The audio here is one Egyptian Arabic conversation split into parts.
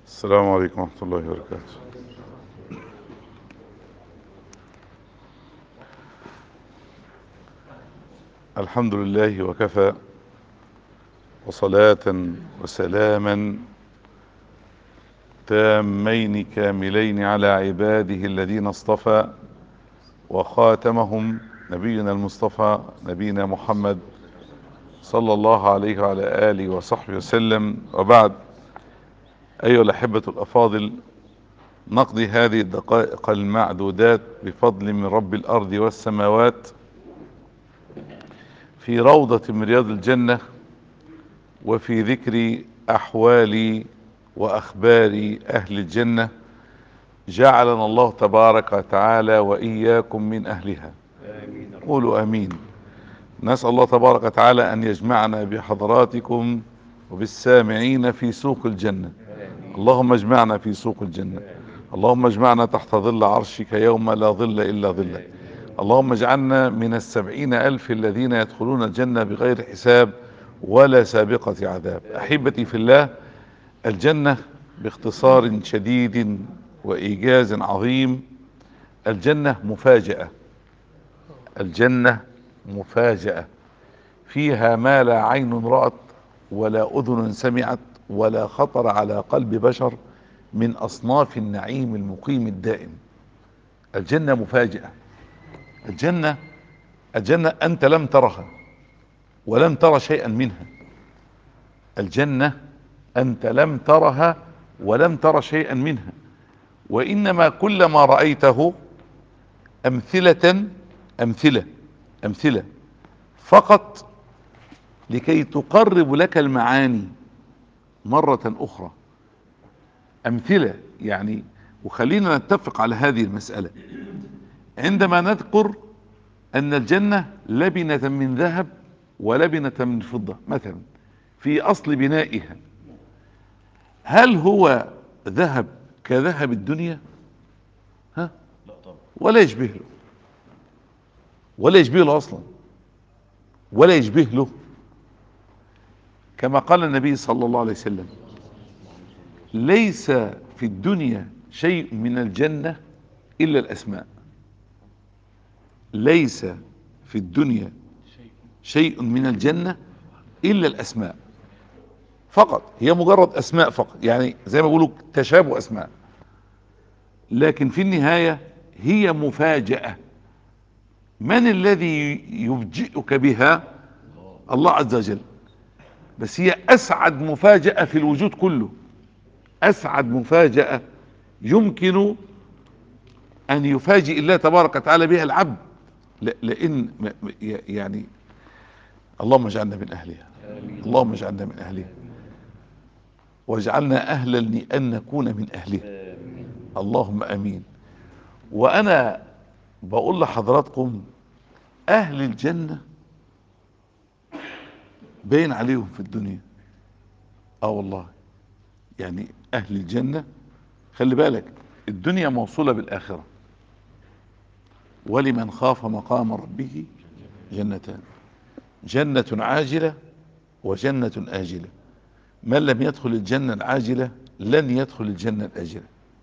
السلام عليكم ورحمة الله وبركاته الحمد لله وكفى وصلاة وسلاما تامين كاملين على عباده الذين اصطفى وخاتمهم نبينا المصطفى نبينا محمد صلى الله عليه وعلى آله وصحبه وسلم وبعد أيها الأحبة الأفاضل نقضي هذه الدقائق المعدودات بفضل من رب الأرض والسماوات في روضة من رياض الجنة وفي ذكر أحوال وأخبار أهل الجنة جعلنا الله تبارك وتعالى وإياكم من أهلها قولوا أمين نسأل الله تبارك وتعالى أن يجمعنا بحضراتكم وبالسامعين في سوق الجنة اللهم اجمعنا في سوق الجنة اللهم اجمعنا تحت ظل عرشك يوم لا ظل إلا ظلك اللهم اجعلنا من السبعين ألف الذين يدخلون الجنة بغير حساب ولا سابقة عذاب أحبتي في الله الجنة باختصار شديد وإيجاز عظيم الجنة مفاجأة الجنة مفاجأة فيها ما لا عين رأت ولا أذن سمعت ولا خطر على قلب بشر من أصناف النعيم المقيم الدائم الجنة مفاجأة الجنة الجنة أنت لم ترها ولم تر شيئا منها الجنة أنت لم ترها ولم تر شيئا منها وإنما كل ما رأيته أمثلة أمثلة أمثلة فقط لكي تقرب لك المعاني مرة أخرى أمثلة يعني وخلينا نتفق على هذه المسألة عندما نذكر أن الجنة لبنة من ذهب ولبنة من فضة مثلا في أصل بنائها هل هو ذهب كذهب الدنيا ها ولا يشبه له ولا يشبه له أصلا ولا يشبه له كما قال النبي صلى الله عليه وسلم ليس في الدنيا شيء من الجنة إلا الأسماء ليس في الدنيا شيء من الجنة إلا الأسماء فقط هي مجرد أسماء فقط يعني زي ما بيقولوا تشابه أسماء لكن في النهاية هي مفاجأة من الذي يفجئك بها الله عز وجل بس هي أسعد مفاجأة في الوجود كله أسعد مفاجأة يمكن أن يفاجئ الله تبارك وتعالى بها العبد لأن يعني اللهم اجعلنا من أهلها اللهم اجعلنا من أهلها واجعلنا أهلا لأن نكون من أهلها اللهم أمين وأنا بقول لحضراتكم أهل الجنة باين عليهم في الدنيا اه والله يعني اهل الجنة خلي بالك الدنيا موصولة بالاخرة ولمن خاف مقام ربه جنتان جنة عاجلة وجنة آجلة من لم يدخل الجنة العاجلة لن يدخل الجنة الآجلة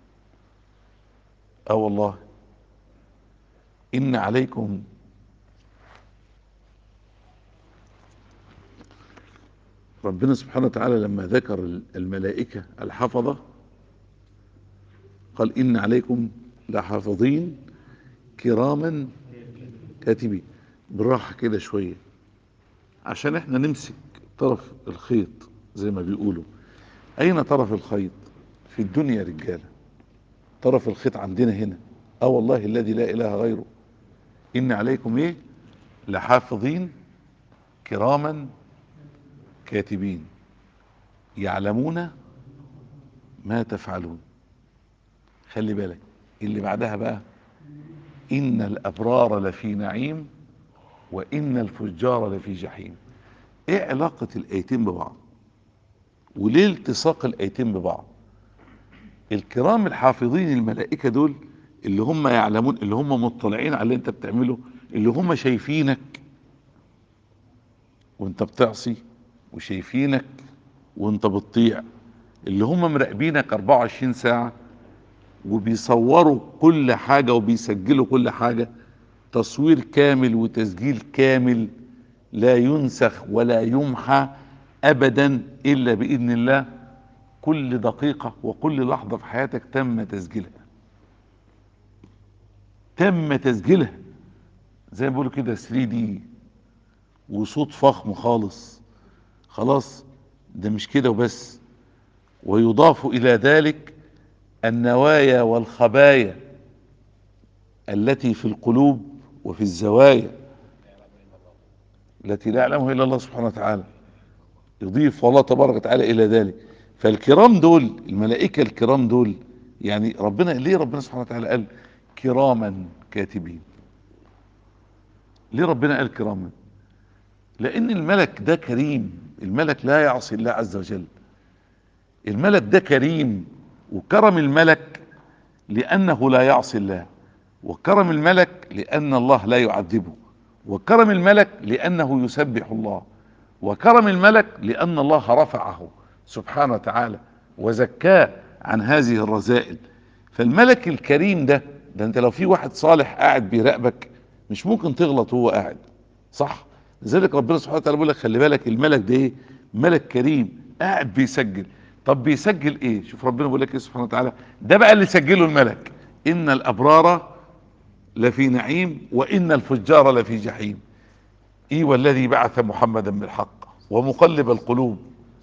اه والله إن عليكم ربنا سبحانه وتعالى لما ذكر الملائكة الحفظة قال إن عليكم لحافظين كراما كاتبين بالراحة كده شوية عشان احنا نمسك طرف الخيط زي ما بيقولوا اين طرف الخيط في الدنيا رجالة طرف الخيط عندنا هنا اه والله الذي لا اله غيره ان عليكم ايه لحافظين كراما كاتبين يعلمون ما تفعلون خلي بالك اللي بعدها بقى ان الابرار لفي نعيم وان الفجار لفي جحيم ايه علاقة الايتين ببعض وليه التصاق الايتين ببعض الكرام الحافظين الملائكة دول اللي هم يعلمون اللي هم مطلعين على اللي انت بتعمله اللي هم شايفينك وانت بتعصي وشايفينك وانت بتطيع اللي هم مراقبينك 24 ساعة وبيصوروا كل حاجة وبيسجلوا كل حاجة تصوير كامل وتسجيل كامل لا ينسخ ولا يمحى ابدا الا باذن الله كل دقيقة وكل لحظة في حياتك تم تسجيلها تم تسجيلها زي ما بيقولوا كده 3 دي وصوت فخم خالص خلاص ده مش كده وبس ويضاف الى ذلك النوايا والخبايا التي في القلوب وفي الزوايا التي لا يعلمها الا الله سبحانه وتعالى يضيف الله تبارك وتعالى الى ذلك فالكرام دول الملائكه الكرام دول يعني ربنا ليه ربنا سبحانه وتعالى قال كراما كاتبين ليه ربنا قال كراما لان الملك ده كريم الملك لا يعصي الله عز وجل الملك ده كريم وكرم الملك لانه لا يعصي الله وكرم الملك لان الله لا يعذبه وكرم الملك لانه يسبح الله وكرم الملك لان الله رفعه سبحانه وتعالى وزكاه عن هذه الرذائل فالملك الكريم ده ده انت لو في واحد صالح قاعد بيراقبك مش ممكن تغلط وهو قاعد صح لذلك ربنا سبحانه وتعالى بيقول لك خلي بالك الملك ده ايه ملك كريم قاعد بيسجل طب بيسجل ايه شوف ربنا بيقول لك ايه سبحانه وتعالى ده بقى اللي سجله الملك ان الابرار لفي نعيم وان الفجار لفي جحيم ايه والذي بعث محمدا بالحق ومقلب القلوب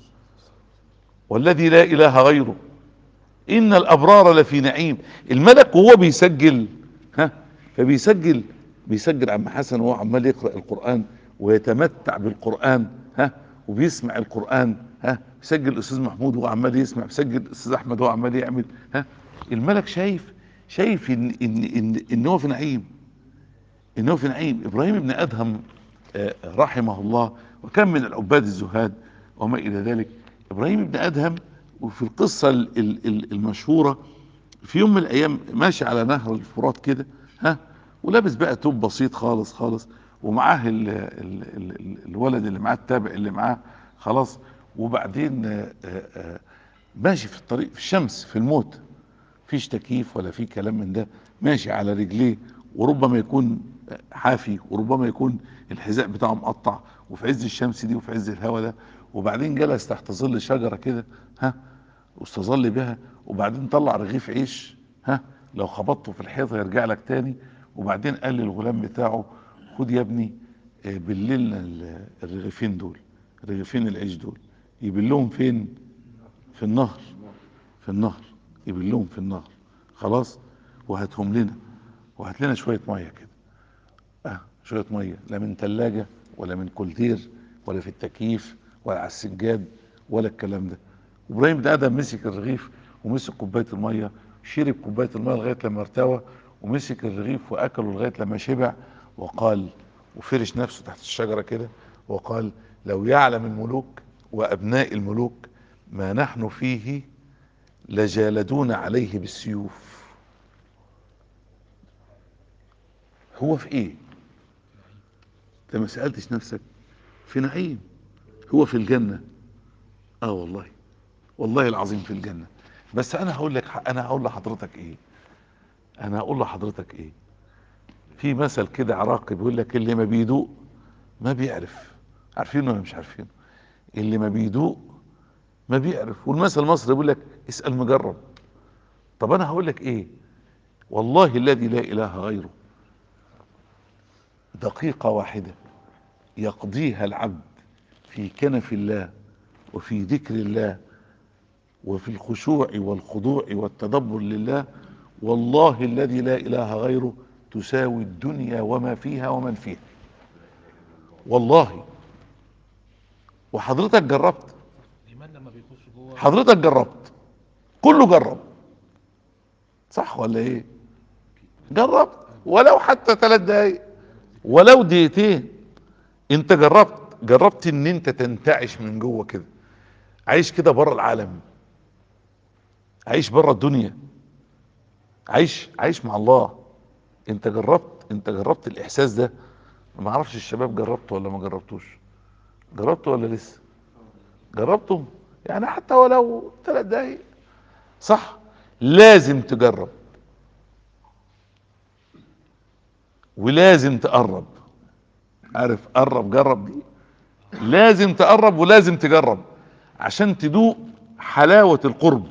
والذي لا اله غيره ان الابرار لفي نعيم الملك وهو بيسجل ها فبيسجل بيسجل عم حسن وهو عمال يقرا القران ويتمتع بالقران ها وبيسمع القران ها بيسجل الاستاذ محمود وهو عمال يسمع بيسجل الاستاذ احمد وهو عمال يعمل ها الملك شايف شايف ان ان ان, إن هو في نعيم ان هو في نعيم ابراهيم ابن ادهم آه، رحمه الله وكان من العباد الزهاد وما الى ذلك ابراهيم ابن ادهم وفي القصه ال- ال- ال- المشهوره في يوم من الايام ماشي على نهر الفرات كده ها ولابس بقى توب بسيط خالص خالص ومعاه ال ال ال ال الولد اللي معاه التابع اللي معاه خلاص وبعدين آه، آه، آه، ماشي في الطريق في الشمس في الموت فيش تكييف ولا في كلام من ده ماشي على رجليه وربما يكون حافي وربما يكون الحذاء بتاعه مقطع وفي عز الشمس دي وفي عز الهواء ده وبعدين جلس تحت ظل شجره كده ها واستظل بها وبعدين طلع رغيف عيش ها لو خبطته في الحيطه يرجع لك تاني وبعدين قال للغلام بتاعه خد يا ابني آه، بللنا ال- الرغيفين دول رغيفين العيش دول يبلهم فين في النهر في النهر يبلهم في النهر خلاص وهاتهم لنا وهات لنا شويه ميه كده اه شويه ميه لا من ثلاجه ولا من كولدير ولا في التكييف ولا على السجاد ولا الكلام ده ابراهيم ده ادم مسك الرغيف ومسك كوبايه الميه شرب كوبايه الميه لغايه لما ارتوى ومسك الرغيف واكله لغايه لما شبع وقال وفرش نفسه تحت الشجره كده وقال لو يعلم الملوك وابناء الملوك ما نحن فيه لجالدون عليه بالسيوف هو في ايه انت ما سالتش نفسك في نعيم هو في الجنه اه والله والله العظيم في الجنه بس انا هقول لك انا هقول لحضرتك ايه انا هقول لحضرتك ايه في مثل كده عراقي بيقول لك اللي ما بيدوق ما بيعرف عارفينه ولا مش عارفينه اللي ما بيدوق ما بيعرف والمثل المصري بيقول لك اسال مجرب طب انا هقول لك ايه والله الذي لا اله غيره دقيقه واحده يقضيها العبد في كنف الله وفي ذكر الله وفي الخشوع والخضوع والتدبر لله والله الذي لا اله غيره تساوي الدنيا وما فيها ومن فيها والله وحضرتك جربت الايمان لما بيخش جوه حضرتك جربت كله جرب صح ولا ايه جربت ولو حتى ثلاث دقايق ولو دقيقتين انت جربت جربت ان انت تنتعش من جوه كده عايش كده بره العالم عايش بره الدنيا عايش عايش مع الله انت جربت انت جربت الاحساس ده ما اعرفش الشباب جربته ولا ما جربتوش جربته ولا لسه جربته يعني حتى ولو ثلاث دقايق صح لازم تجرب ولازم تقرب عارف قرب جرب دي لازم تقرب ولازم تجرب عشان تدوق حلاوة القرب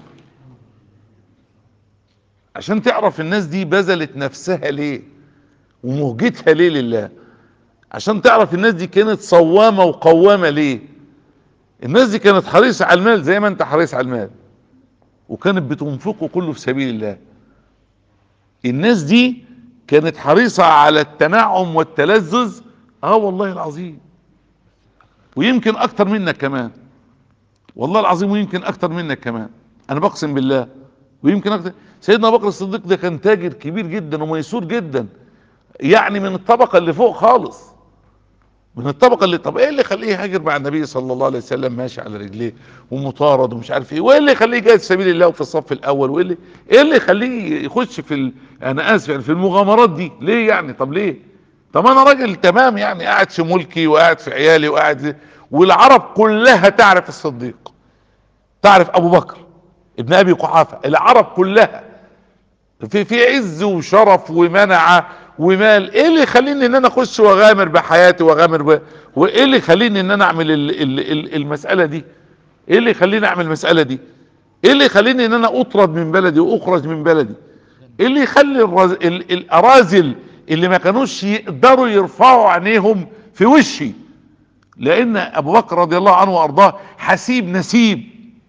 عشان تعرف الناس دي بذلت نفسها ليه ومهجتها ليه لله عشان تعرف الناس دي كانت صوامة وقوامة ليه الناس دي كانت حريصة على المال زي ما انت حريص على المال وكانت بتنفقه كله في سبيل الله الناس دي كانت حريصة على التنعم والتلذذ اه والله العظيم ويمكن اكتر منك كمان والله العظيم ويمكن اكتر منك كمان انا بقسم بالله ويمكن اكتر سيدنا ابو بكر الصديق ده كان تاجر كبير جدا وميسور جدا يعني من الطبقة اللي فوق خالص من الطبقة اللي طب ايه اللي يخليه يهاجر مع النبي صلى الله عليه وسلم ماشي على رجليه ومطارد ومش عارف ايه وايه اللي يخليه جاي في سبيل الله وفي الصف الاول وايه اللي ايه اللي يخليه يخش في ال... انا اسف يعني في المغامرات دي ليه يعني طب ليه طب انا راجل تمام يعني قاعد في ملكي وقاعد في عيالي وقاعد والعرب كلها تعرف الصديق تعرف ابو بكر ابن ابي قحافه العرب كلها في في عز وشرف ومنعه ومال ايه اللي يخليني ان انا اخش واغامر بحياتي واغامر ب... وايه اللي يخليني ان انا اعمل ال... ال... ال... المساله دي ايه اللي يخليني اعمل المساله دي ايه اللي يخليني ان انا اطرد من بلدي واخرج من بلدي ايه اللي يخلي الرز... ال... الاراذل اللي ما كانوش يقدروا يرفعوا عينيهم في وشي لان ابو بكر رضي الله عنه وارضاه حسيب نسيب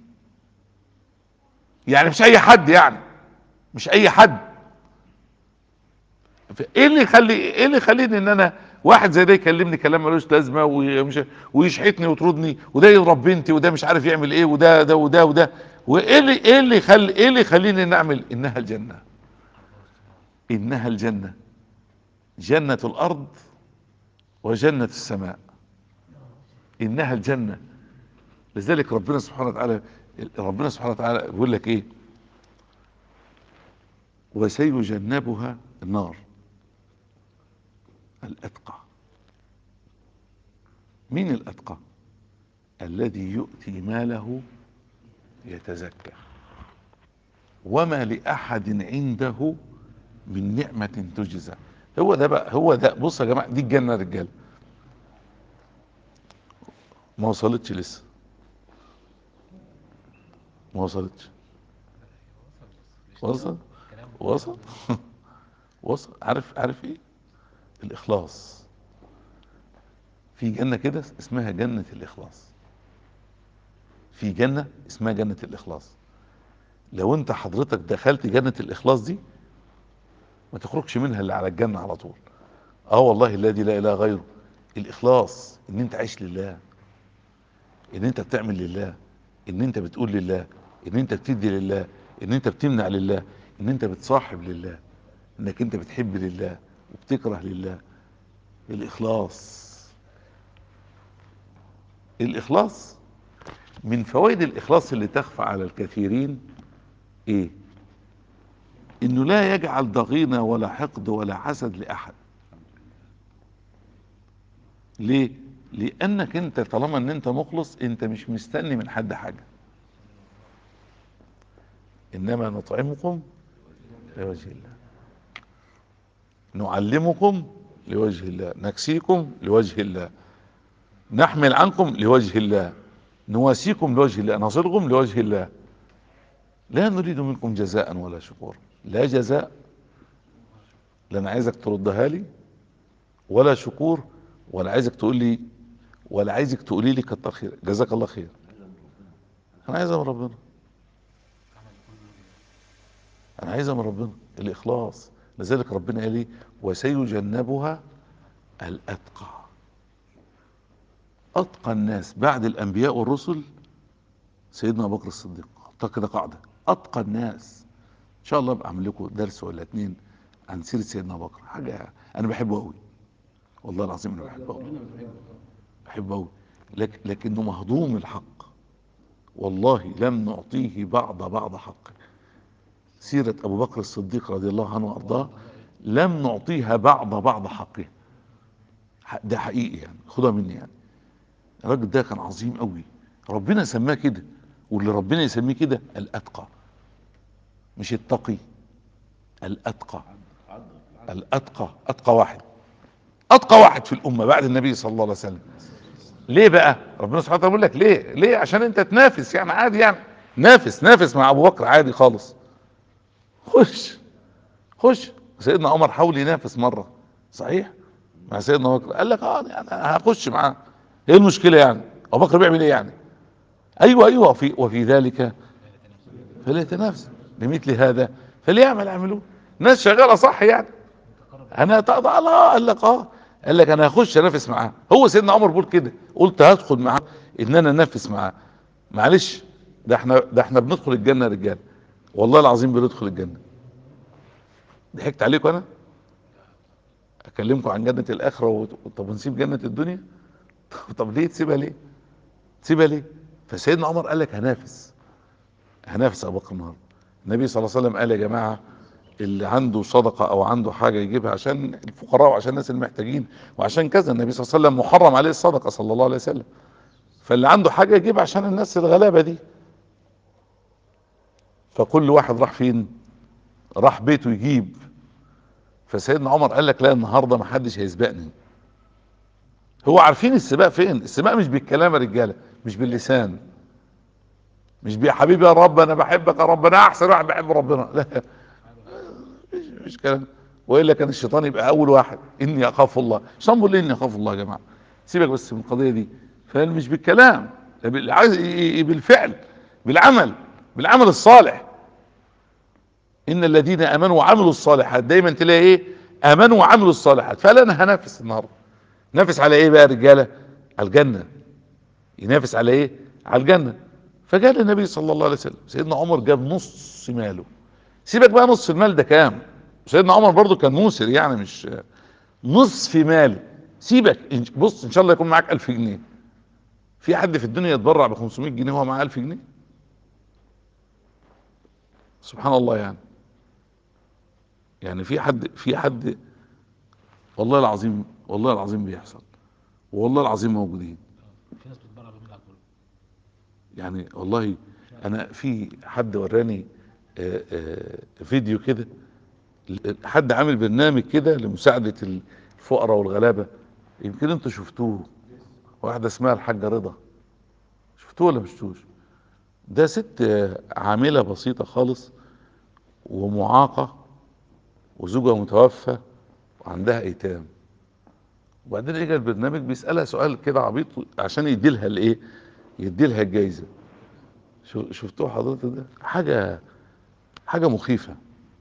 يعني مش اي حد يعني مش اي حد ايه اللي يخلي ايه اللي يخليني ان انا واحد زي ده يكلمني كلام ملوش لازمه ومش ويشحتني ويطردني وده يضرب بنتي وده مش عارف يعمل ايه وده ده وده وده وايه اللي ايه اللي يخلي ايه اللي يخليني نعمل انها الجنه انها الجنه جنه الارض وجنه السماء انها الجنه لذلك ربنا سبحانه وتعالى ربنا سبحانه وتعالى بيقول لك ايه وسيجنبها النار الأتقى مين الأتقى الذي يؤتي ماله يتزكى وما لأحد عنده من نعمة تجزى هو ده بقى هو ده بص يا جماعة دي الجنة رجال ما وصلتش لسه ما وصلتش وصل وصل وصل عارف عارف ايه الاخلاص في جنة كده اسمها جنة الاخلاص في جنة اسمها جنة الاخلاص لو انت حضرتك دخلت جنة الاخلاص دي ما تخرجش منها اللي على الجنة على طول اه والله الذي لا اله غيره الاخلاص ان انت عايش لله ان انت بتعمل لله ان انت بتقول لله ان انت بتدي لله ان انت بتمنع لله ان انت بتصاحب لله انك انت بتحب لله وبتكره لله الاخلاص الاخلاص من فوائد الاخلاص اللي تخفى على الكثيرين ايه انه لا يجعل ضغينة ولا حقد ولا حسد لاحد ليه لانك انت طالما ان انت مخلص انت مش مستني من حد حاجة انما نطعمكم لوجه الله نعلمكم لوجه الله نكسيكم لوجه الله نحمل عنكم لوجه الله نواسيكم لوجه الله نصلكم لوجه الله لا نريد منكم جزاء ولا شكورا لا جزاء لا انا عايزك تردها لي ولا شكور ولا عايزك تقول لي ولا عايزك تقولي لي كتر خير جزاك الله خير انا عايزها من ربنا انا عايزها من ربنا الاخلاص لذلك ربنا قال ايه وسيجنبها الاتقى اتقى الناس بعد الانبياء والرسل سيدنا ابو بكر الصديق حطها كده قاعده اتقى الناس ان شاء الله ابقى اعمل لكم درس ولا اتنين عن سيره سيدنا ابو بكر حاجه انا بحبه قوي والله العظيم انا بحبه قوي بحبه قوي لك لكنه مهضوم الحق والله لم نعطيه بعض بعض حقه سيرة أبو بكر الصديق رضي الله عنه وأرضاه لم نعطيها بعض بعض حقه ده حقيقي يعني خدها مني يعني الراجل ده كان عظيم قوي ربنا سماه كده واللي ربنا يسميه كده الاتقى مش التقي الاتقى الاتقى اتقى واحد اتقى واحد في الامه بعد النبي صلى الله عليه وسلم ليه بقى ربنا سبحانه وتعالى بيقول لك ليه ليه عشان انت تنافس يعني عادي يعني نافس نافس مع ابو بكر عادي خالص خش خش سيدنا عمر حاول ينافس مره صحيح مع سيدنا ابو بكر قال لك اه يعني هخش معاه ايه المشكله يعني ابو بكر بيعمل ايه يعني ايوه ايوه وفي وفي ذلك فليتنافس لمثل هذا فليعمل عملوه ناس شغاله صح يعني انا تقضى الله قال لك اه قال لك انا هخش انافس معاه هو سيدنا عمر بيقول كده قلت هدخل معاه ان انا انافس معاه معلش ده احنا ده احنا بندخل الجنه يا رجاله والله العظيم بندخل الجنه ضحكت عليكم انا اكلمكم عن جنه الاخره و... طب ونسيب جنه الدنيا طب ليه تسيبها ليه تسيبها ليه فسيدنا عمر قال لك هنافس هنافس ابو بكر النهارده النبي صلى الله عليه وسلم قال يا جماعه اللي عنده صدقه او عنده حاجه يجيبها عشان الفقراء وعشان الناس المحتاجين وعشان كذا النبي صلى الله عليه وسلم محرم عليه الصدقه صلى الله عليه وسلم فاللي عنده حاجه يجيبها عشان الناس الغلابه دي فكل واحد راح فين راح بيته يجيب فسيدنا عمر قال لك لا النهارده ما حدش هيسبقني هو عارفين السباق فين السباق مش بالكلام يا رجاله مش باللسان مش بيا حبيبي يا رب انا بحبك يا رب انا احسن واحد بحب ربنا لا مش, مش كلام والا كان الشيطان يبقى اول واحد اني اخاف الله الشيطان بيقول لي اني اخاف الله يا جماعه سيبك بس من القضيه دي فمش بالكلام عايز بالفعل بالعمل بالعمل الصالح ان الذين امنوا وعملوا الصالحات دايما تلاقي ايه امنوا وعملوا الصالحات فقال انا هنافس النهارده نافس على ايه بقى يا رجاله على الجنه ينافس على ايه على الجنه فقال النبي صلى الله عليه وسلم سيدنا عمر جاب نص ماله سيبك بقى نص المال ده كام سيدنا عمر برضو كان موسر يعني مش نصف ماله سيبك بص ان شاء الله يكون معاك 1000 جنيه في حد في الدنيا يتبرع ب 500 جنيه وهو معاه 1000 جنيه سبحان الله يعني يعني في حد في حد والله العظيم والله العظيم بيحصل والله العظيم موجودين في ناس بتتبرع بالمبلغ كله يعني والله انا في حد وراني آه، آه، فيديو كده حد عامل برنامج كده لمساعدة الفقراء والغلابة يمكن انتوا شفتوه واحدة اسمها الحاجة رضا شفتوه ولا مش شفتوش ده ست آه، عاملة بسيطة خالص ومعاقة وزوجها متوفى وعندها ايتام وبعدين اجى البرنامج بيسألها سؤال كده عبيط عشان يديلها الايه يديلها الجايزة شو- شفتوه حضرتك ده حاجة حاجة مخيفة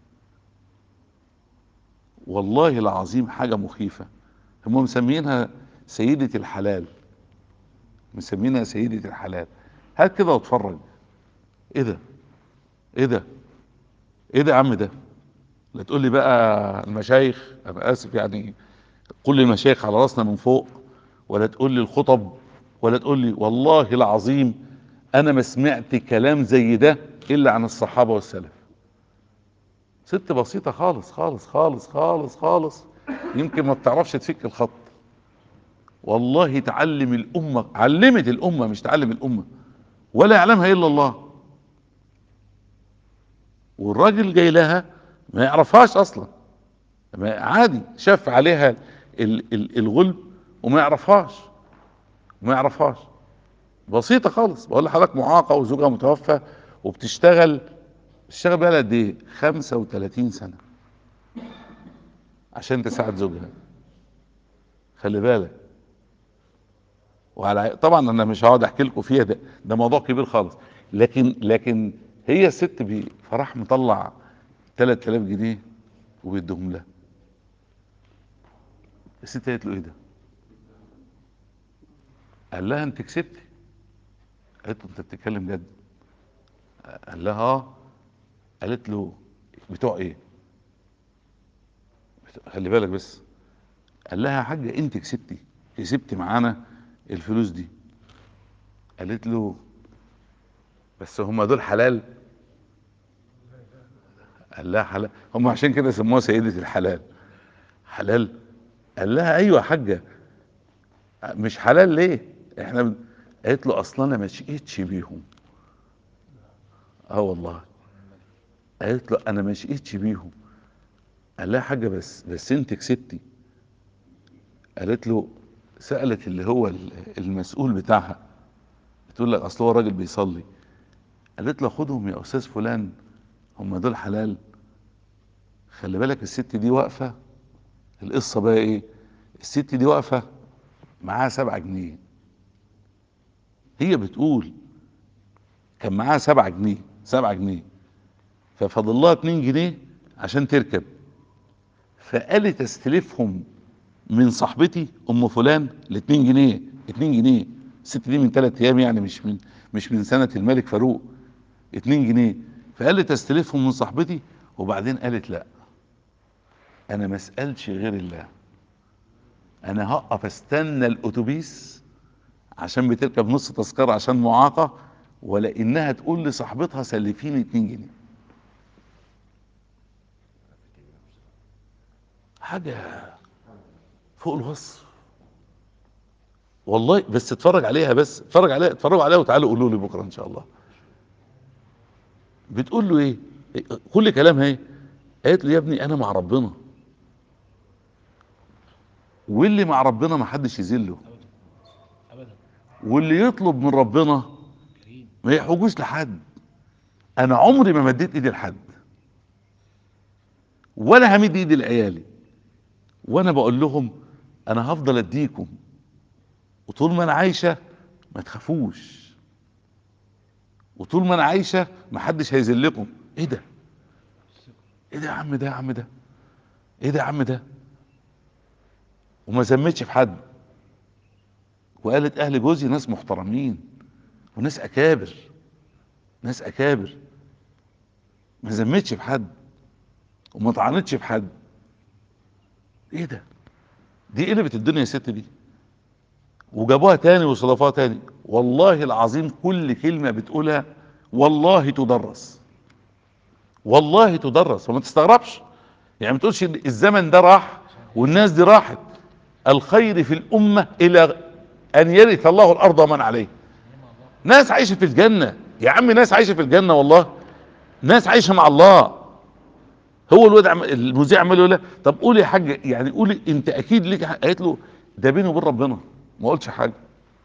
والله العظيم حاجة مخيفة هم مسمينها سيدة الحلال مسمينها سيدة الحلال هات كده واتفرج ايه ده ايه ده ايه ده يا عم ده لا تقول لي بقى المشايخ انا اسف يعني كل المشايخ على راسنا من فوق ولا تقول لي الخطب ولا تقول لي والله العظيم انا ما سمعت كلام زي ده الا عن الصحابة والسلف ست بسيطة خالص خالص خالص خالص خالص يمكن ما بتعرفش تفك الخط والله تعلم الأمة علمت الأمة مش تعلم الأمة ولا يعلمها إلا الله والراجل جاي لها ما يعرفهاش أصلا ما عادي شاف عليها ال- ال- الغلب وما يعرفهاش ما يعرفهاش بسيطة خالص بقول لحضرتك معاقة وزوجها متوفى وبتشتغل بتشتغل بقى قد ايه 35 سنة عشان تساعد زوجها خلي بالك وعلى طبعا انا مش هقعد احكي لكم فيها ده ده موضوع كبير خالص لكن لكن هي الست بي فراح مطلع 3000 جنيه وبيديهم لها الست قالت له ايه ده قال لها انت كسبتي قالت له انت بتتكلم جد قال لها اه قالت له بتوع ايه بتوع- خلي بالك بس قال لها يا حاجه انت كسبتي كسبتي معانا الفلوس دي قالت له بس هم دول حلال قال لها حلال هم عشان كده سموها سيدة الحلال حلال قال لها ايوه يا حاجه مش حلال ليه احنا بن- قالت له اصلا انا ما شقيتش بيهم اه والله قالت له انا ما شقيتش بيهم قال لها حاجه بس بس انت كسبتي قالت له سالت اللي هو ال- المسؤول بتاعها بتقول لك اصل هو الراجل بيصلي قالت له خدهم يا استاذ فلان هم دول حلال خلي بالك الست دي واقفه القصه بقى ايه الست دي واقفه معاها سبعة جنيه هي بتقول كان معاها سبعة جنيه سبعة جنيه ففضل لها اتنين جنيه عشان تركب فقالت استلفهم من صاحبتي ام فلان الاتنين جنيه اتنين جنيه الست دي من ثلاث ايام يعني مش من مش من سنة الملك فاروق اتنين جنيه فقالت استلفهم من صاحبتي وبعدين قالت لا انا ما اسالش غير الله انا هقف استنى الاتوبيس عشان بتركب نص تذكرة عشان معاقة ولا انها تقول لصاحبتها سلفيني 2 جنيه حاجة فوق الوصف والله بس اتفرج عليها بس اتفرج عليها اتفرجوا عليها وتعالوا قولوا لي بكره ان شاء الله بتقول له ايه كل كلامها ايه قالت له يا ابني انا مع ربنا واللي مع ربنا ما حدش يذله ابدا واللي يطلب من ربنا كريم ما يحوجوش لحد انا عمري ما مديت ايدي لحد ولا همد ايدي لعيالي وانا بقول لهم انا هفضل اديكم وطول ما انا عايشه ما تخافوش وطول ما انا عايشه ما حدش هيذلكم ايه ده ايه ده يا عم ده يا عم ده ايه ده يا عم ده وما ذمتش في حد وقالت اهل جوزي ناس محترمين وناس اكابر ناس اكابر ما ذمتش في حد وما طعنتش في حد ايه ده دي قلبت الدنيا يا ست دي وجابوها تاني وصدفوها تاني والله العظيم كل كلمة بتقولها والله تدرس والله تدرس وما تستغربش يعني ما تقولش إن الزمن ده راح والناس دي راحت الخير في الأمة إلى أن يرث الله الأرض ومن عليه ناس عايشة في الجنة يا عم ناس عايشة في الجنة والله ناس عايشة مع الله هو الواد عم... المذيع عمال يقول لها طب قولي يا حاج يعني قولي انت اكيد ليك حق قالت له ده بيني وبين ربنا ما قلتش حاجه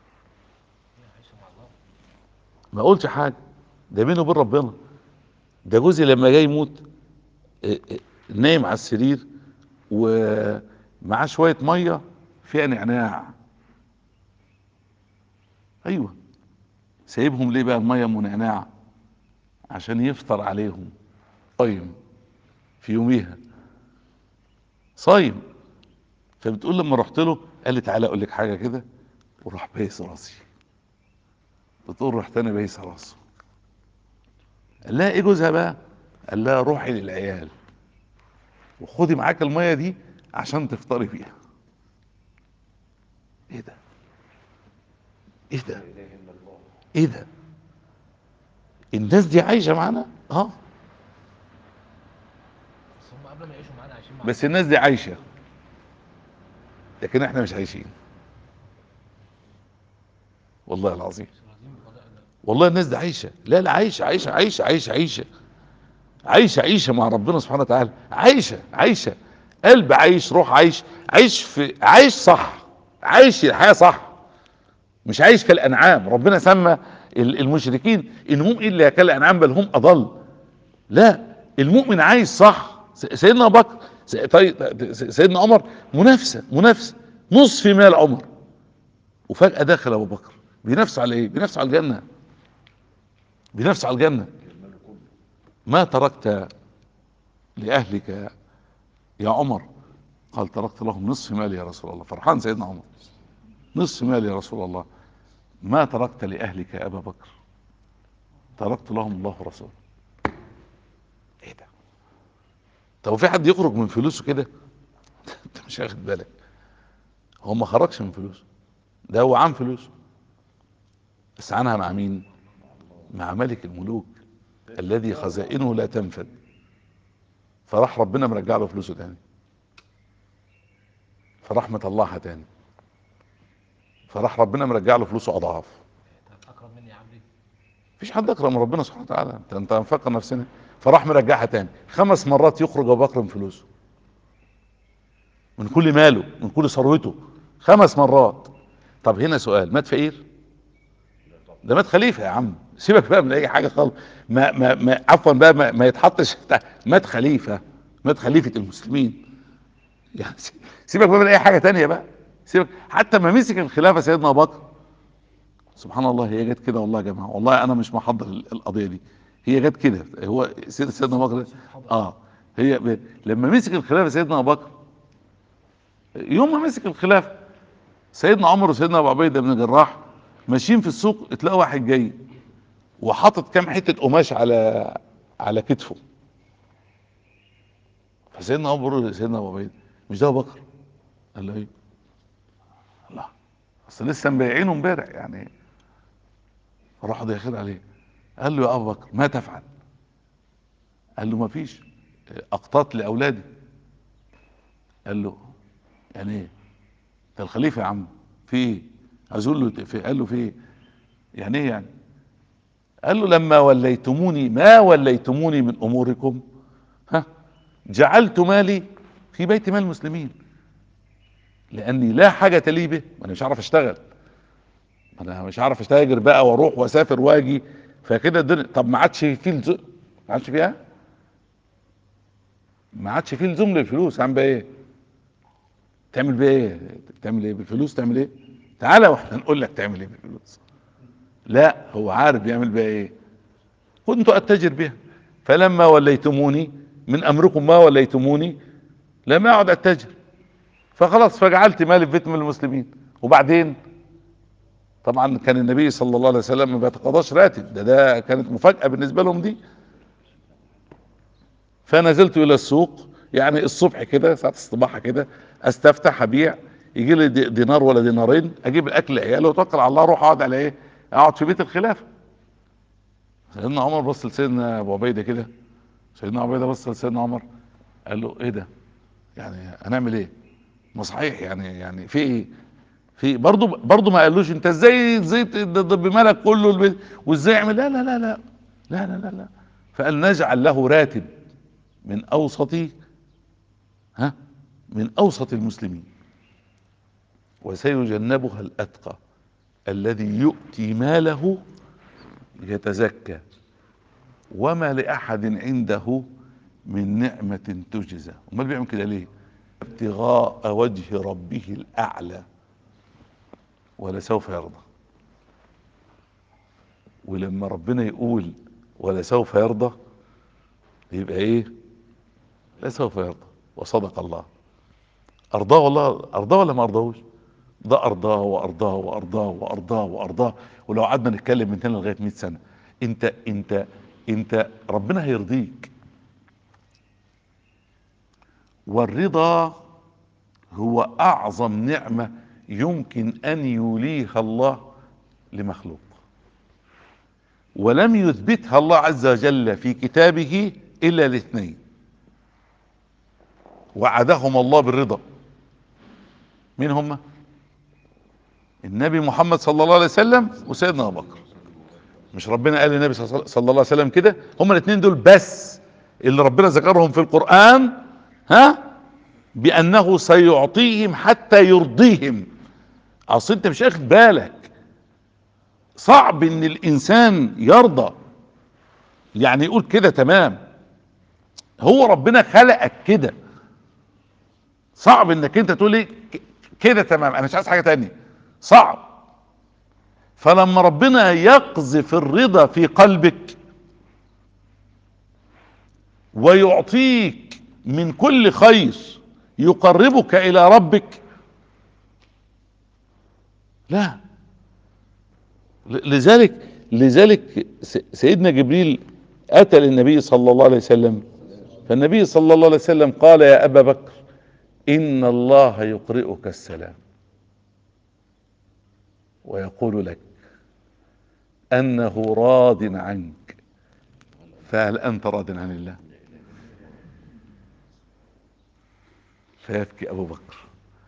ما قلتش حاجه ده بيني وبين ربنا ده جوزي لما جاي يموت اه، اه، نايم على السرير ومعاه شويه ميه فيها نعناع ايوه سايبهم ليه بقى الميه منعناع عشان يفطر عليهم صايم في يوميها صايم فبتقول لما رحت له قال لي تعالى اقول لك حاجه كده وراح بايس راسي بتقول رحت انا بايس راسه قال لها ايه جوزها بقى قال لها روحي للعيال وخدي معاك الميه دي عشان تفطري بيها ايه ده ايه ده ايه ده الناس دي عايشه معانا اه بس هم قبل ما يعيشوا معانا عايشين مع بس الناس دي عايشه لكن احنا مش عايشين والله العظيم مش راضيين بقضاء الله والله الناس دي عايشه لا لا عايشه عايشه عايشه عايشه عايشه عايشه عيشه مع ربنا سبحانه وتعالى عايشه عايشه قلب عايش روح عايش عايش في عايش صح عايش الحياه صح مش عايش كالانعام ربنا سمى ال- المشركين ان هم الا كالانعام بل هم اضل لا المؤمن عايش صح س- سيدنا ابو بكر س- طيب س- سيدنا عمر منافسه منافسه نصف مال عمر وفجاه دخل ابو بكر بينافسوا على ايه بينافسوا على الجنه بينافسوا على الجنه ما تركت لاهلك يا عمر قال تركت لهم نصف مالي يا رسول الله فرحان سيدنا عمر نصف مالي يا رسول الله ما تركت لاهلك يا ابا بكر تركت لهم الله ورسوله ايه ده طب في حد يخرج من فلوسه كده انت مش واخد بالك هو ما خرجش من فلوسه ده هو عام فلوسه بس عنها مع مين مع ملك الملوك الذي خزائنه لا تنفد فراح ربنا مرجع له فلوسه تاني فرحمة الله تاني فراح ربنا مرجع له فلوسه اضعاف طب اقرب مني يا عمري مفيش حد اكرم من ربنا سبحانه وتعالى انت انت مفكر نفسنا فراح مرجعها تاني خمس مرات يخرج ابو بكر من فلوسه من كل ماله من كل ثروته خمس مرات طب هنا سؤال مات فقير ده مات خليفه يا عم سيبك بقى من اي حاجه خالص ما ما ما عفوا بقى ما, ما يتحطش بتاع- مات خليفه مات خليفه المسلمين يعني سي- سيبك بقى من اي حاجه تانية بقى سيبك حتى ما مسك الخلافه سيدنا ابو بكر سبحان الله هي جت كده والله يا جماعه والله انا مش محضر ال- القضيه دي هي جت كده هو سيد سيدنا ابو بكر اه هي ب... لما مسك الخلافه سيدنا ابو بكر يوم ما مسك الخلافه سيدنا عمر وسيدنا ابو عبيده بن الجراح ماشيين في السوق تلاقوا واحد جاي وحاطط كام حته قماش على على كتفه فسيدنا عمر بيقول لسيدنا ابو عبيده مش ده ابو بكر قال له ايه الله اصل لسه مبيعينه امبارح يعني راح داخل عليه قال له يا ابو بكر ما تفعل قال له ما فيش اقطاط لاولادي قال له يعني ايه انت الخليفه يا عم في ايه عايز اقول له في قال له في ايه يعني ايه يعني قال له لما وليتموني ما وليتموني من اموركم ها جعلت مالي في بيت مال المسلمين لاني لا حاجه لي به ما انا مش عارف اشتغل ما انا مش عارف اشتاجر بقى واروح واسافر واجي فكده الدنيا طب ما عادش فيه لزوم ما عادش فيها ما عادش فيه لزوم للفلوس عم بقى ايه تعمل بيها ايه تعمل ايه بالفلوس تعمل ايه تعالى واحنا نقول لك تعمل ايه بالفلوس لا هو عارف يعمل بيها ايه كنت اتجر بها فلما وليتموني من امركم ما وليتموني لم اقعد اتجر فخلاص فجعلت مالي في بيت من المسلمين وبعدين طبعا كان النبي صلى الله عليه وسلم ما بيتقاضاش راتب ده ده كانت مفاجأة بالنسبة لهم دي فنزلت الى السوق يعني الصبح كده ساعة الصباحة كده استفتح ابيع يجي لي دي- دينار ولا دينارين اجيب الاكل لعيالي واتوكل على الله اروح اقعد على ايه اقعد في بيت الخلافة سيدنا عمر بص لسيدنا ابو عبيده كده سيدنا ابو عبيده بص لسيدنا عمر قال له ايه ده يعني هنعمل ايه ما صحيح يعني يعني في ايه في برضه برضه ما قالوش انت ازاي ازاي تضب مالك كله البيت وازاي يعمل لا لا لا لا لا لا لا لا فقال نجعل له راتب من اوسط ها من اوسط المسلمين وسيجنبها الاتقى الذي يؤتي ماله يتزكى وما لاحد عنده من نعمة تجزى امال بيعمل كده ليه ابتغاء وجه ربه الاعلى ولسوف يرضى ولما ربنا يقول ولسوف يرضى يبقى ايه لسوف يرضى وصدق الله ارضاه والله ارضاه ولا ما ارضاهوش ده ارضاه وارضاه وارضاه وارضاه وارضاه ولو قعدنا نتكلم من هنا لغايه 100 سنه انت انت انت ربنا هيرضيك والرضا هو اعظم نعمه يمكن ان يوليها الله لمخلوق ولم يثبتها الله عز وجل في كتابه الا الاثنين وعدهم الله بالرضا مين هم النبي محمد صلى الله عليه وسلم وسيدنا ابو بكر مش ربنا قال للنبي صلى الله عليه وسلم كده هم الاثنين دول بس اللي ربنا ذكرهم في القرآن ها بانه سيعطيهم حتى يرضيهم اصل انت مش واخد بالك صعب ان الانسان يرضى يعني يقول كده تمام هو ربنا خلقك كده صعب انك انت تقول ايه ك- كده تمام انا مش عايز حاجه تانية صعب فلما ربنا يقذف الرضا في قلبك ويعطيك من كل خير يقربك الى ربك لا ل- لذلك لذلك س- سيدنا جبريل اتى للنبي صلى الله عليه وسلم فالنبي صلى الله عليه وسلم قال يا ابا بكر ان الله يقرئك السلام ويقول لك انه راض عنك فهل انت راض عن الله فيبكي ابو بكر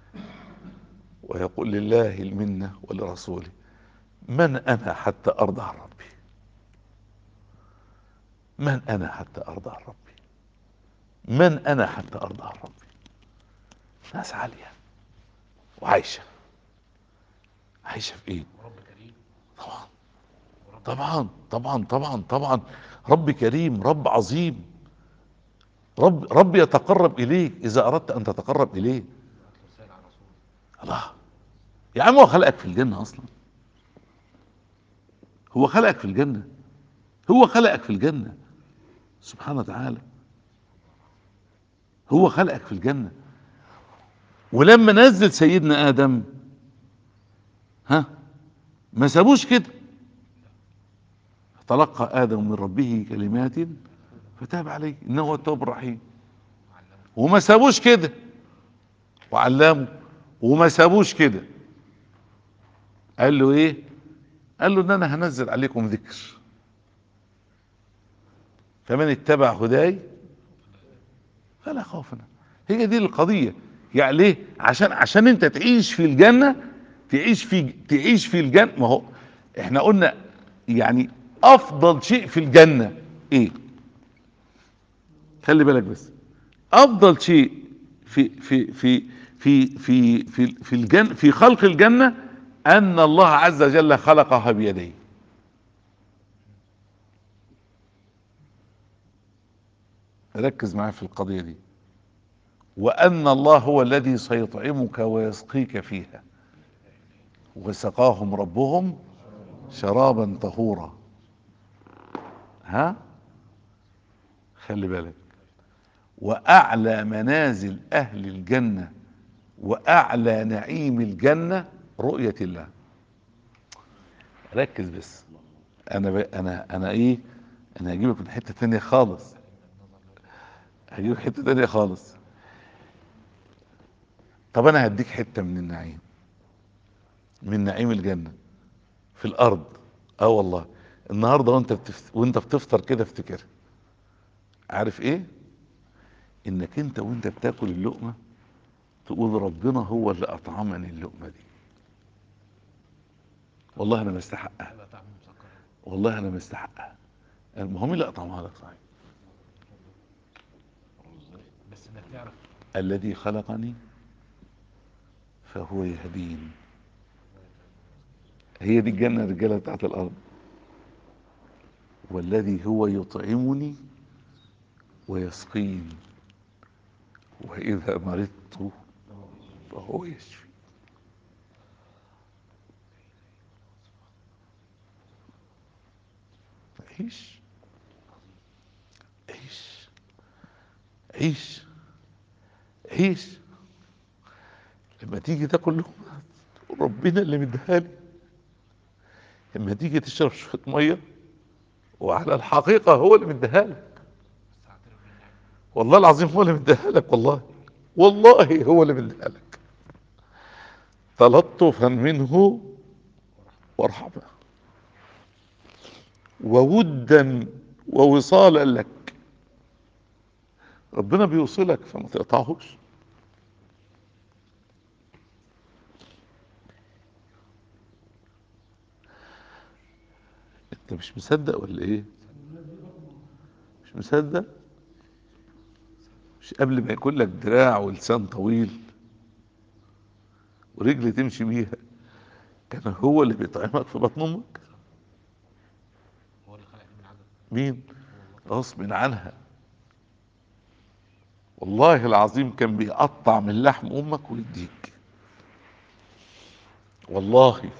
ويقول لله المنه ولرسوله من انا حتى ارضى عن ربي من انا حتى ارضى عن ربي من انا حتى ارضى عن ربي ناس عالية وعايشة عايشة في ايه ورب كريم طبعا ورب طبعا طبعا طبعا طبعا رب كريم رب عظيم رب رب يتقرب اليك اذا اردت ان تتقرب اليه رسالة على رسول الله يا عم هو خلقك في الجنة اصلا هو خلقك في الجنة هو خلقك في الجنة سبحانه وتعالى هو خلقك في الجنة ولما نزل سيدنا ادم ها ما سابوش كده تلقى ادم من ربه كلمات فتاب عليه انه هو التواب الرحيم وعلمه وما سابوش كده وعلمه وما سابوش كده قال له ايه قال له ان انا هنزل عليكم ذكر فمن اتبع هداي فلا خوف عليهم. هي دي القضية يعني ليه عشان عشان انت تعيش في الجنة تعيش في تعيش في الجنة ما هو احنا قلنا يعني افضل شيء في الجنة ايه خلي بالك بس افضل شيء في في في في في في في الجنة في خلق الجنة ان الله عز وجل خلقها بيديه ركز معايا في القضية دي وان الله هو الذي سيطعمك ويسقيك فيها وسقاهم ربهم شرابا طهورا ها خلي بالك واعلى منازل اهل الجنة واعلى نعيم الجنة رؤية الله ركز بس انا ب... انا انا ايه انا هجيبك من حتة تانية خالص هجيبك حتة تانية خالص طب انا هديك حتة من النعيم من نعيم الجنة في الارض اه والله النهارده وانت بتفت... وانت بتفطر كده افتكر عارف ايه انك انت وانت بتاكل اللقمة تقول ربنا هو اللي اطعمني اللقمة دي والله انا مستحقها هيبقى طعمه مسكر والله انا مستحقها ما هو مين اللي اطعمها لك صحيح بس انك تعرف الذي خلقني فهو يهدين هي دي الجنة الرجالة بتاعت الأرض والذي هو يطعمني ويسقين وإذا مرضت فهو يشفي عيش عيش عيش عيش لما تيجي تاكل لقمة تقول ربنا اللي مديها لي لما تيجي تشرب شوية مية وعلى الحقيقة هو اللي مديها لك بس اعترف بالنعمة والله العظيم هو اللي مديها لك والله والله هو اللي مديها لك تلطفا منه ورحمة وودا ووصالا لك ربنا بيوصلك فما تقطعهوش انت مش مصدق ولا ايه مش مصدق مش قبل ما يكون لك دراع ولسان طويل ورجل تمشي بيها كان هو اللي بيطعمك في بطن امك هو اللي خلقني من عدم مين غصب عنها والله العظيم كان بيقطع من لحم امك ويديك والله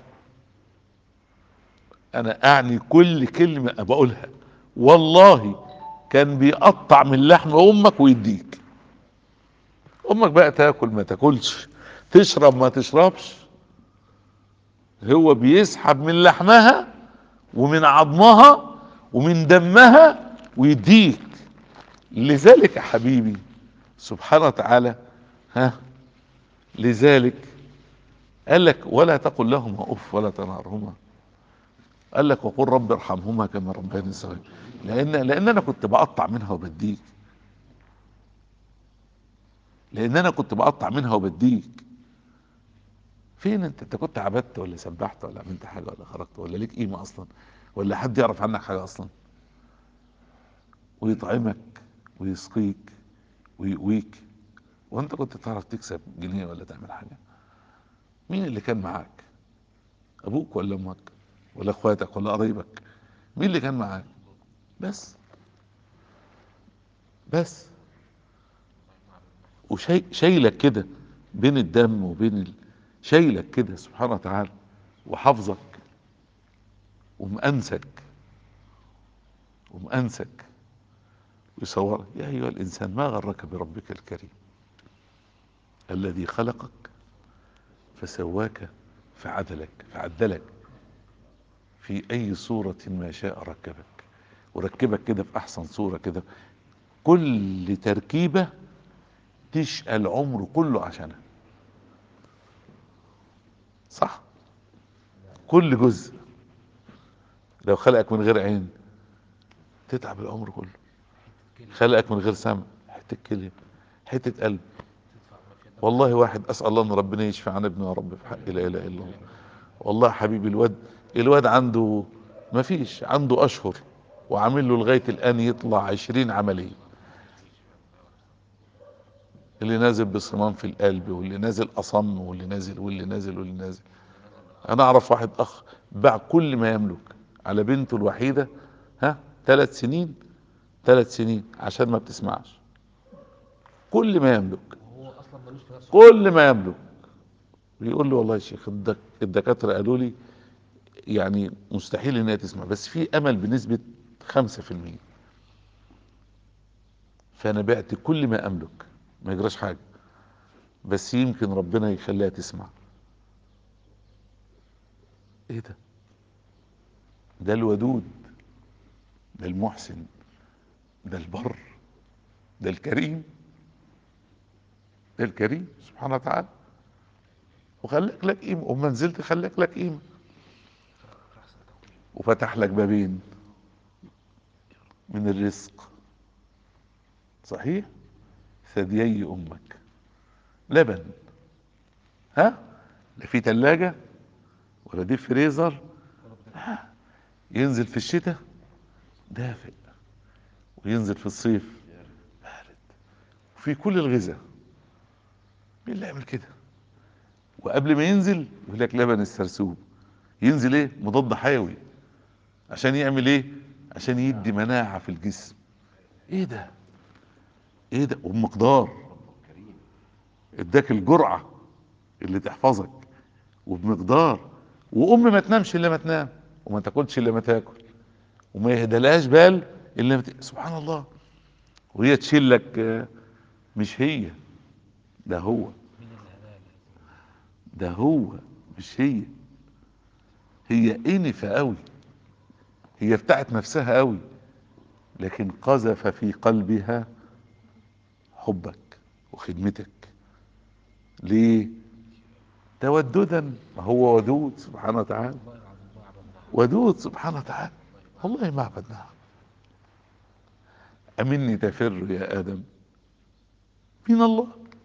انا اعني كل كلمة بقولها والله كان بيقطع من لحم امك ويديك امك بقى تاكل ما تاكلش تشرب ما تشربش هو بيسحب من لحمها ومن عظمها ومن دمها ويديك لذلك يا حبيبي سبحانه وتعالى ها لذلك قال لك ولا تقل لهما اف ولا تنهرهما قال لك وقل رب ارحمهما كما ربياني صغير لان لان انا كنت بقطع منها وبديك لان انا كنت بقطع منها وبديك فين انت انت كنت عبدت ولا سبحت ولا عملت حاجه ولا خرجت ولا ليك قيمه اصلا ولا حد يعرف عنك حاجه اصلا ويطعمك ويسقيك ويقويك وانت كنت تعرف تكسب جنيه ولا تعمل حاجة مين اللي كان معاك ابوك ولا امك ولا اخواتك ولا قرايبك مين اللي كان معاك بس بس وشايلك كده بين الدم وبين ال... شايلك كده سبحانه وتعالى وحافظك ومأنسك ومأنسك يصورك يا أيها الإنسان ما غرك بربك الكريم الذي خلقك فسواك فعدلك فعدلك في أي صورة ما شاء ركبك وركبك كده في أحسن صورة كده كل تركيبة تشقى العمر كله عشانها صح كل جزء لو خلقك من غير عين تتعب العمر كله خلقك من غير سمع حته كليه حته قلب والله واحد اسال الله ان ربنا يشفي عن ابنه يا رب في حق لا اله الا الله والله حبيبي الواد الواد عنده ما فيش عنده اشهر وعامل له لغايه الان يطلع عشرين عمليه اللي نازل بصمام في القلب واللي نازل اصم واللي نازل واللي نازل واللي نازل انا اعرف واحد اخ باع كل ما يملك على بنته الوحيده ها ثلاث سنين ثلاث سنين عشان ما بتسمعش كل ما يملك وهو اصلا ملوش في نفسه كل ما يملك بيقول له والله يا شيخ الدك- الدكاتره قالوا لي يعني مستحيل ان هي تسمع بس في امل بنسبه 5% فانا بعت كل ما املك ما يجراش حاجه بس يمكن ربنا يخليها تسمع ايه ده ده الودود ده المحسن ده البر ده الكريم ده الكريم سبحانه وتعالى وخليك لك قيمه وما نزلت خليك لك قيمه وفتح لك بابين من الرزق صحيح ثديي امك لبن ها لا في تلاجة ولا دي فريزر ها. ينزل في الشتاء دافئ وينزل في الصيف بارد وفي كل الغذاء مين اللي يعمل كده وقبل ما ينزل يقول لك لبن السرسوب ينزل ايه مضاد حيوي عشان يعمل ايه عشان يدي مناعة في الجسم ايه ده ايه ده وبمقدار اداك الجرعة اللي تحفظك وبمقدار وام ما تنامش الا ما تنام وما تاكلش الا ما تاكل وما يهدلهاش بال الا ما ت... سبحان الله وهي تشيل لك آه، مش هي ده هو مين اللي هداها ده هو مش هي هي انفة قوي هي بتاعت نفسها قوي لكن قذف في قلبها حبك وخدمتك ليه توددا ما هو ودود سبحانه وتعالى والله العظيم ما عبدناه ودود سبحانه وتعالى والله ما عبدناها أمني تفر يا آدم من الله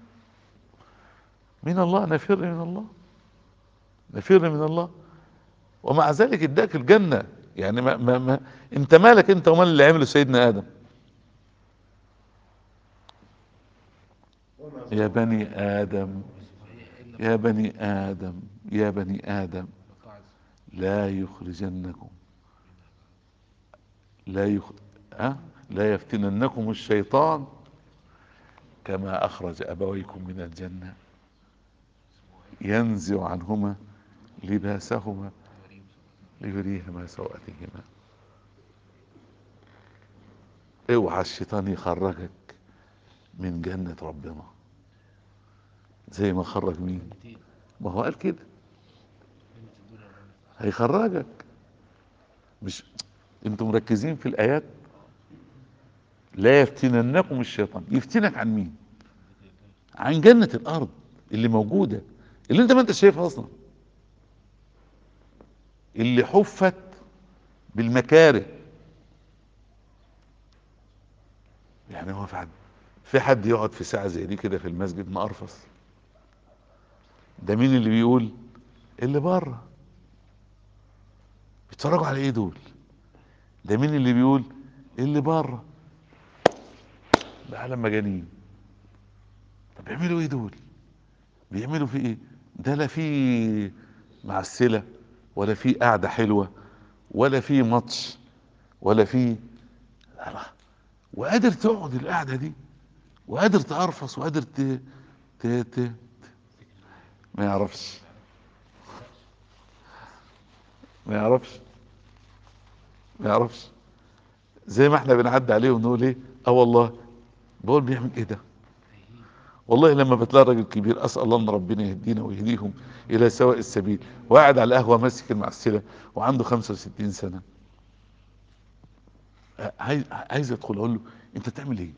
من الله نفر من الله نفر من الله ومع ذلك اداك الجنة يعني ما, ما, ما انت مالك انت ومال اللي عمله سيدنا آدم يا بني آدم يا بني آدم يا بني آدم لا يخرجنكم لا يخ... أه؟ لا يفتننكم الشيطان كما أخرج أبويكم من الجنة ينزع عنهما لباسهما ليريهما سوءتهما اوعى الشيطان يخرجك من جنة ربنا زي ما خرج مين ما هو قال كده هيخرجك مش انتم مركزين في الايات لا يفتننكم الشيطان يفتنك عن مين عن جنة الارض اللي موجودة اللي انت ما انت شايفها اصلا اللي حفت بالمكاره يعني هو في حد في حد يقعد في ساعة زي دي كده في المسجد مقرفص ده مين اللي بيقول اللي بره بيتفرجوا على ايه دول ده مين اللي بيقول اللي بره ده عالم مجانين طب بيعملوا ايه دول بيعملوا في ايه ده لا في معسلة ولا في قعدة حلوة ولا في ماتش ولا في لا. وقادر تقعد القعدة دي وقادر تقرفص وقادر ت... ت... ت... ما يعرفش ما يعرفش ما يعرفش زي ما احنا بنعدي عليه ونقول ايه اه والله بقول بيعمل ايه ده والله لما بتلاقي راجل كبير اسال الله ان ربنا يهدينا ويهديهم الى سواء السبيل وقاعد على القهوه ماسك المعسله وعنده 65 سنه عايز عايز ادخل اقول له انت بتعمل ايه؟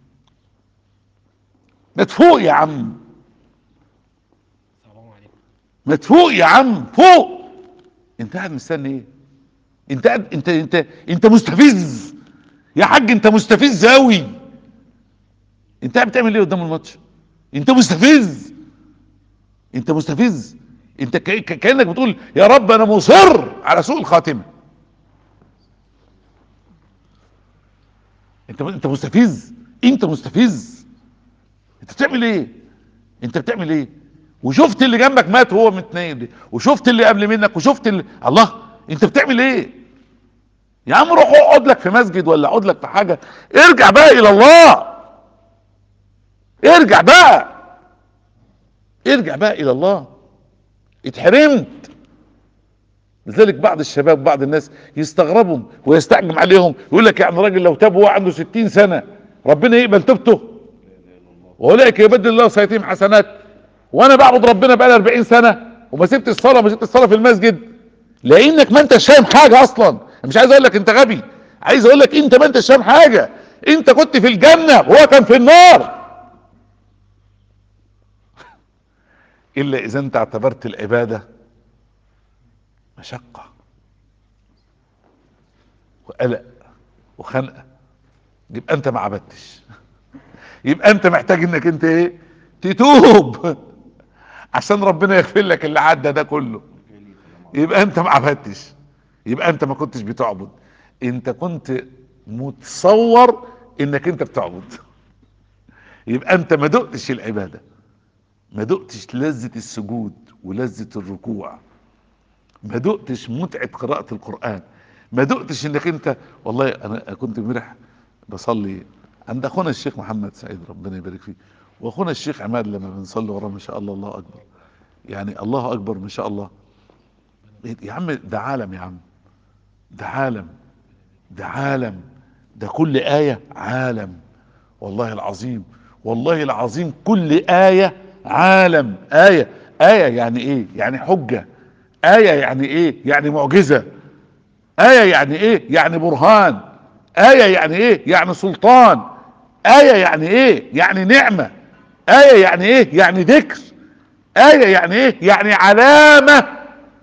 ما تفوق يا عم السلام عليكم ما تفوق يا عم فوق انت قاعد مستني ايه انت قاعد انت انت انت مستفز يا حاج انت مستفز قوي انت قاعد بتعمل ايه قدام الماتش انت مستفز انت مستفز انت كأ- كأ- كانك بتقول يا رب انا مصر على سوء الخاتمه انت انت مستفز انت مستفز انت بتعمل ايه انت بتعمل ايه وشفت اللي جنبك مات وهو متنيل وشفت اللي قبل منك وشفت اللي الله انت بتعمل ايه يا عم روح اقعد لك في مسجد ولا اقعد لك في حاجه ارجع بقى الى الله ارجع بقى ارجع بقى الى الله اتحرمت لذلك بعض الشباب بعض الناس يستغربوا ويستعجم عليهم يقول لك يعني راجل لو تاب وهو عنده 60 سنه ربنا يقبل توبته واولئك يبدل الله سيئاتهم حسنات وانا بعبد ربنا بقالي 40 سنه وما سبت الصلاه وما سبت الصلاه في المسجد لانك ما انتش فاهم حاجه اصلا أنا مش عايز اقول لك انت غبي عايز اقول لك انت ما انتش فاهم حاجه انت كنت في الجنه وهو كان في النار الا اذا انت اعتبرت العباده مشقه وقلق وخنقه يبقى انت ما عبدتش يبقى انت محتاج انك انت ايه تتوب عشان ربنا يغفر لك اللي عدى ده كله يبقى انت ما عبدتش يبقى انت ما كنتش بتعبد انت كنت متصور انك انت بتعبد يبقى انت ما دقتش العبادة ما دقتش لذة السجود ولذة الركوع ما دقتش متعة قراءة القرآن ما دقتش انك انت والله انا كنت امبارح بصلي عند اخونا الشيخ محمد سعيد ربنا يبارك فيه واخونا الشيخ عماد لما بنصلي وراه ما شاء الله الله اكبر يعني الله اكبر ما شاء الله يا عم ده عالم يا عم ده عالم ده عالم ده كل آية عالم والله العظيم والله العظيم كل آية عالم آية آية يعني ايه يعني حجة آية يعني ايه يعني معجزة آية يعني ايه يعني برهان آية يعني ايه يعني سلطان آية يعني ايه يعني نعمة آية يعني ايه يعني ذكر آية يعني ايه يعني علامة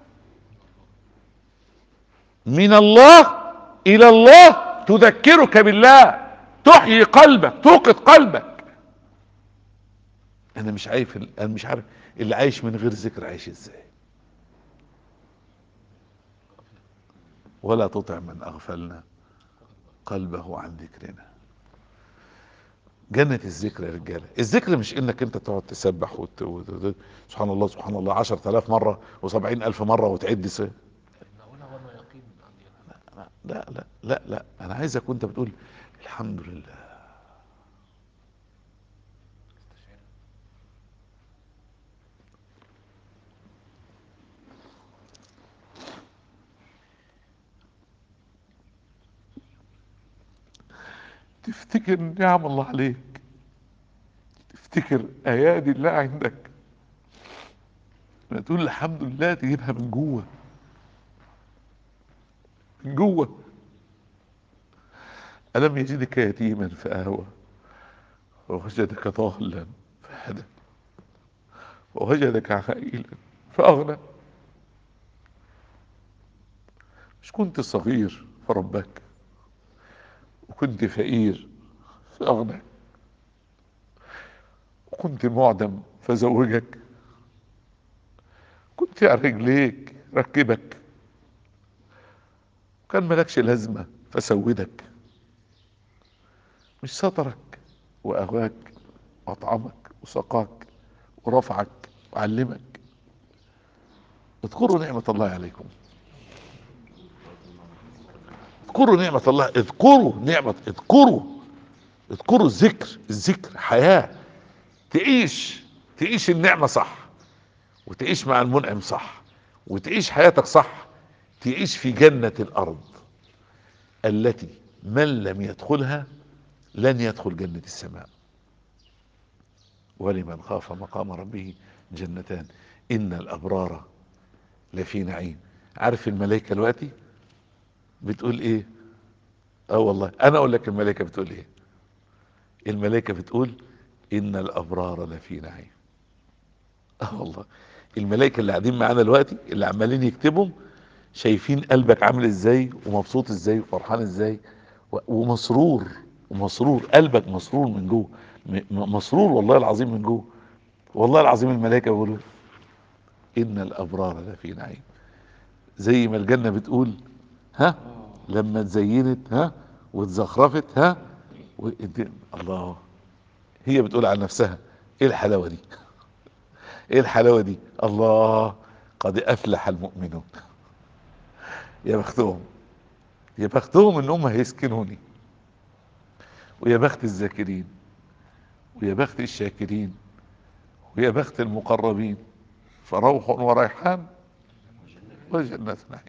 من الله الى الله تذكرك بالله تحيي قلبك توقظ قلبك انا مش عارف انا مش عارف اللي عايش من غير ذكر عايش ازاي ولا تطع من اغفلنا قلبه عن ذكرنا جنة الذكر يا رجالة الذكر مش انك انت تقعد تسبح وت... وت... سبحان الله سبحان الله عشر تلاف مرة وسبعين الف مرة وتعد س... إن هنا هو يقين عندي أنا. لا لا لا لا انا عايزك وانت بتقول الحمد لله استشعر تفتكر نعم الله عليك تفتكر ايادي الله عندك لما تقول الحمد لله تجيبها من جوه من جوه ألم يجدك يتيما فآوى ووجدك ضالا فهدى ووجدك عائلا فأغنى مش كنت صغير فربك وكنت فقير فأغنى وكنت معدم فزوجك كنت على رجليك ركبك وكان ملكش لازمة فسودك مش سترك وأغواك وأطعمك وسقاك ورفعك وعلمك اذكروا نعمة الله عليكم اذكروا نعمة الله اذكروا نعمة اذكروا اذكروا الذكر الذكر حياة تعيش تعيش النعمة صح وتعيش مع المنعم صح وتعيش حياتك صح تعيش في جنة الأرض التي من لم يدخلها لن يدخل جنة السماء ولمن خاف مقام ربه جنتان إن الأبرار لفي نعيم عارف الملائكة دلوقتي بتقول ايه اه والله انا اقول لك الملائكة بتقول ايه الملائكة بتقول ان الابرار لفي نعيم اه والله الملائكة اللي قاعدين معانا دلوقتي اللي عمالين يكتبوا شايفين قلبك عامل ازاي ومبسوط ازاي وفرحان ازاي و- ومسرور ومسرور قلبك مسرور من جوه م- م- مسرور والله العظيم من جوه والله العظيم الملائكة بيقولوا ان الابرار لفي نعيم زي ما الجنة بتقول ها لما اتزينت ها واتزخرفت ها و... الله هي بتقول عن نفسها ايه الحلاوة دي ايه الحلاوة دي الله قد افلح المؤمنون يا بختهم يا بختهم ان هم هيسكنوني ويا بخت الذاكرين ويا بخت الشاكرين ويا بخت المقربين فروح وريحان وجنة نعيم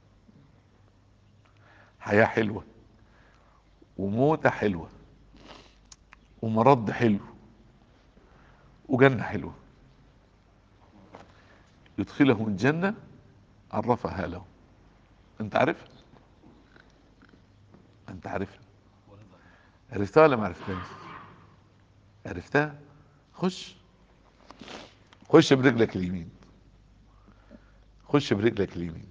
حياة حلوة وموتة حلوة ومرض حلو وجنة حلوة يدخلهم الجنة عرفها له انت عارفها انت عارفها عرفتها ولا ما عرفتهاش عرفتها خش خش برجلك اليمين خش برجلك اليمين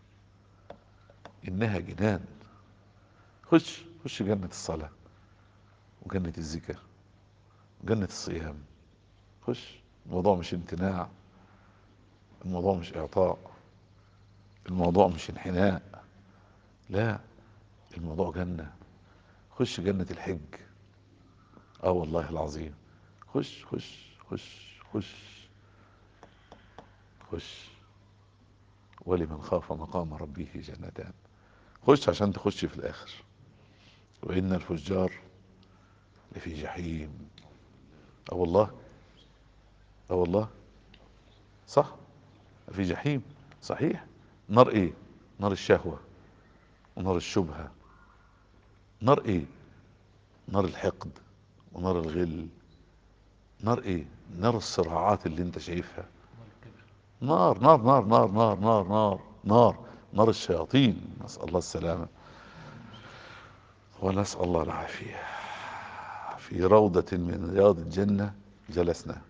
انها جنان خش خش جنة الصلاة وجنة الذكر وجنة الصيام خش الموضوع مش امتناع الموضوع مش اعطاء الموضوع مش انحناء لا الموضوع جنة خش جنة الحج اه والله العظيم خش خش خش خش خش ولمن خاف مقام ربه جنتان خش عشان تخش في الاخر وان الفجار لفي جحيم اه والله اه والله صح في جحيم صحيح نار ايه نار الشهوة ونار الشبهة نار ايه نار الحقد ونار الغل نار ايه نار الصراعات اللي انت شايفها نار نار نار نار نار نار نار نار نار الشياطين نسأل الله السلامة ونسأل الله العافية في روضة من رياض الجنة جلسنا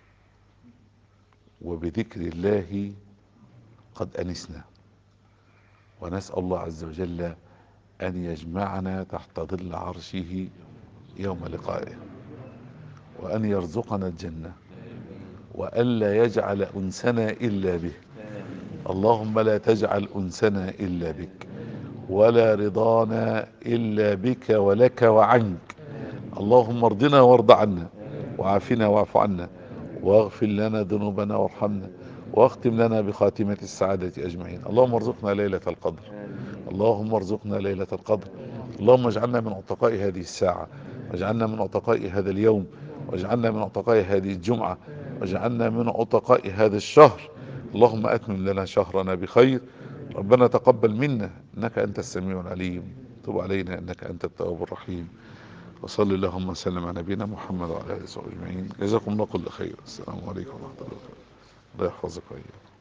وبذكر الله قد أنسنا ونسأل الله عز وجل أن يجمعنا تحت ظل عرشه يوم لقائه وأن يرزقنا الجنة وألا يجعل أنسنا إلا به اللهم لا تجعل أنسنا إلا بك ولا رضانا إلا بك ولك وعنك اللهم ارضنا وارض عنا وعافنا واعف عنا واغفر لنا ذنوبنا وارحمنا واختم لنا بخاتمة السعادة أجمعين اللهم ارزقنا ليلة القدر اللهم ارزقنا ليلة القدر اللهم اجعلنا من عتقاء هذه الساعة واجعلنا من عتقاء هذا اليوم واجعلنا من عتقاء هذه الجمعة واجعلنا من عتقاء هذا الشهر اللهم أتمم لنا شهرنا بخير ربنا تقبل منا إنك أنت السميع العليم تب علينا إنك أنت التواب الرحيم وصل اللهم وسلم على نبينا محمد وعلى اله وصحبه اجمعين جزاكم الله كل خير السلام عليكم ورحمه الله وبركاته الله يحفظك وإياكم